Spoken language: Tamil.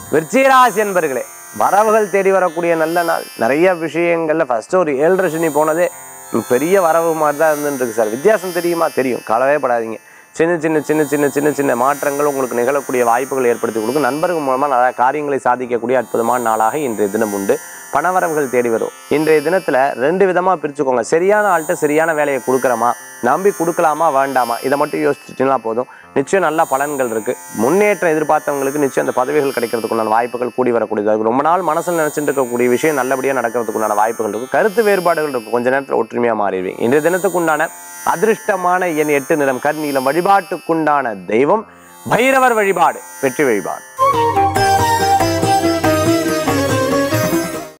விருச்சிகராசி என்பர்களே வரவுகள் தேடி வரக்கூடிய நல்ல நாள் நிறைய விஷயங்கள்ல ஃபர்ஸ்ட் ஒரு ஏழரை சனி போனதே பெரிய வரவு மாதிரி தான் இருந்துட்டு இருக்கு சார் வித்தியாசம் தெரியுமா தெரியும் கவலையே படாதீங்க சின்ன சின்ன சின்ன சின்ன சின்ன சின்ன மாற்றங்கள் உங்களுக்கு நிகழக்கூடிய வாய்ப்புகள் ஏற்படுத்தி கொடுக்கும் நண்பர்கள் மூலமாக நிறைய காரியங்களை சாதிக்கக்கூடிய அற்புதமான நாளாக இன்றைய தினம் உண்டு பணவரவுகள் தேடி வரும் இன்றைய தினத்துல ரெண்டு விதமா பிரிச்சுக்கோங்க சரியான ஆள்கிட்ட சரியான வேலையை கொடுக்குறோமா நம்பி கொடுக்கலாமா வேண்டாமா இதை மட்டும் யோசிச்சுட்டீங்கன்னா போதும் நிச்சயம் நல்ல பலன்கள் இருக்கு முன்னேற்றம் எதிர்பார்த்தவங்களுக்கு நிச்சயம் அந்த பதவிகள் கிடைக்கிறதுக்குண்டான வாய்ப்புகள் கூடி வரக்கூடியது அது ரொம்ப நாள் மனசில் நினைச்சிட்டு இருக்கக்கூடிய விஷயம் நல்லபடியாக நடக்கிறதுக்குண்டான வாய்ப்புகள் இருக்கும் கருத்து வேறுபாடுகள் இருக்கும் கொஞ்ச நேரத்தில் ஒற்றுமையா மாறிடுவீங்க இன்றைய தினத்துக்குண்டான அதிர்ஷ்டமான என் எட்டு நிறம் கர்நீலம் வழிபாட்டுக்குண்டான தெய்வம் பைரவர் வழிபாடு வெற்றி வழிபாடு